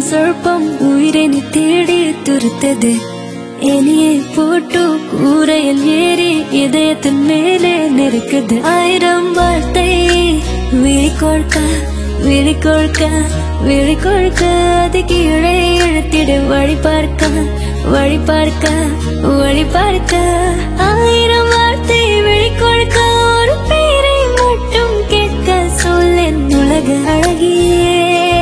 சொற்பம் உயிரினை தேடி துருத்தது எலியை போட்டு கூரையில் ஏறி இதயத்தின் மேலே நெருக்குது ஆயிரம் வார்த்தை விழிக்கொழுக்க விழிக்கொழுக்க விழிக்கொழுக்க அது கீழே இழுத்திட வழி பார்க்க வழி பார்க்க வழி பார்க்க ஆயிரம் வார்த்தை விழிக்கொழுக்க ஒரு பேரை மட்டும் கேட்க சொல்லேன் உலக அழகியே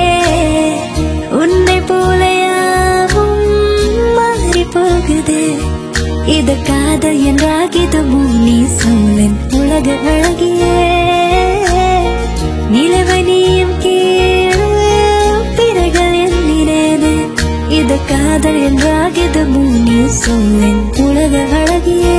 உன்னை போல யாவும் மாறி போகுது இது காதல் என்றாகிதமோ நீ சொல்லேன் உலக அழகியே நிலவனியும் கீழே பிறகள் எண்ணினேனே இது காதல் என்றாகிதமோ நீ சொல்லேன் உலக அழகியே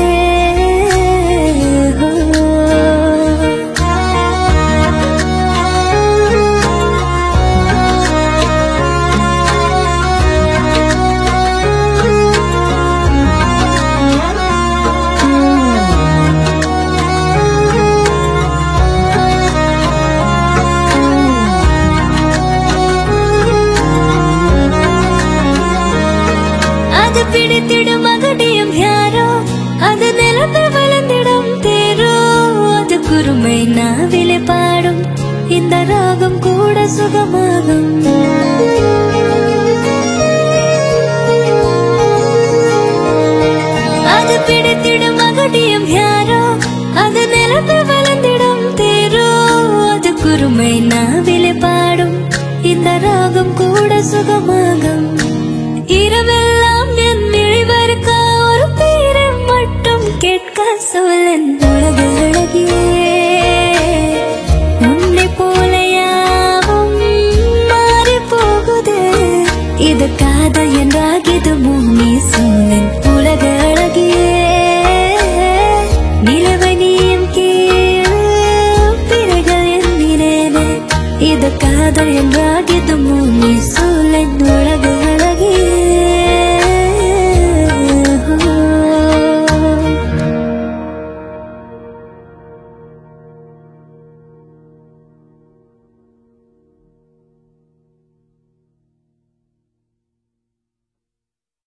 அது பிடித்திடும் மகடியும் யாரோ அது நிலந்து வளர்ந்திடும் தேரோ அது குறுமை நாவிலே பாடும் இந்த ராகம் கூட சுகமாகும் அது பிடித்திடும் மகடியும் யாரோ அது நிலந்து வளர்ந்திடும் தேரோ அது குறுமை நாவிலே பாடும் இந்த ராகம் கூட சுகமாகும் இரவெல்லாம் என் நினைவருக்க ஒரு பேரை மட்டும் கேட்க சொல்லன் உலக அழகியே உன்னை போல யாவும் மாறி போகுது இது காதல் என்றாகிது நீ சொல்